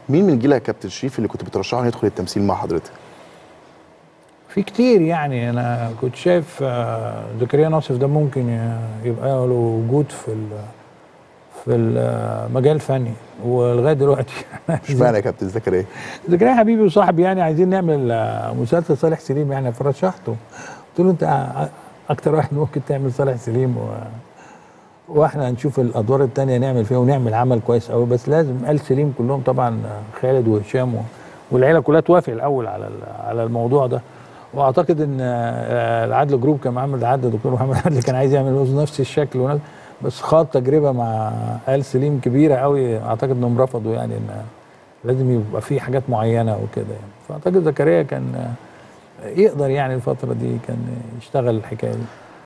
مين من جيلك يا كابتن شريف اللي كنت بترشحه انه يدخل التمثيل مع حضرتك؟ في كتير يعني انا كنت شايف آه، زكريا ناصف ده ممكن ي- يبقى له وجود في ال- في المجال الفني ولغايه دلوقتي اشمعنى يا كابتن زكريا؟ زكريا حبيبي وصاحبي يعني عايزين نعمل آه، مسلسل صالح سليم يعني فرشحته قلت له انت أ- اكتر واحد ممكن تعمل صالح سليم و... واحنا هنشوف الادوار التانية نعمل فيها ونعمل عمل كويس قوي بس لازم ال سليم كلهم طبعا آه، خالد وهشام و... والعيله كلها توافق الاول على ال- على الموضوع ده واعتقد ان آه، العدل جروب كان محمد عدل دكتور محمد عدل كان عايز يعمل نفس الشكل ونفس بس خاض تجربه مع ال سليم كبيره قوي اعتقد انهم رفضوا يعني ان لازم يبقى في حاجات معينه وكده يعني فاعتقد زكريا كان آه، يقدر يعني الفتره دي كان يشتغل الحكايه دي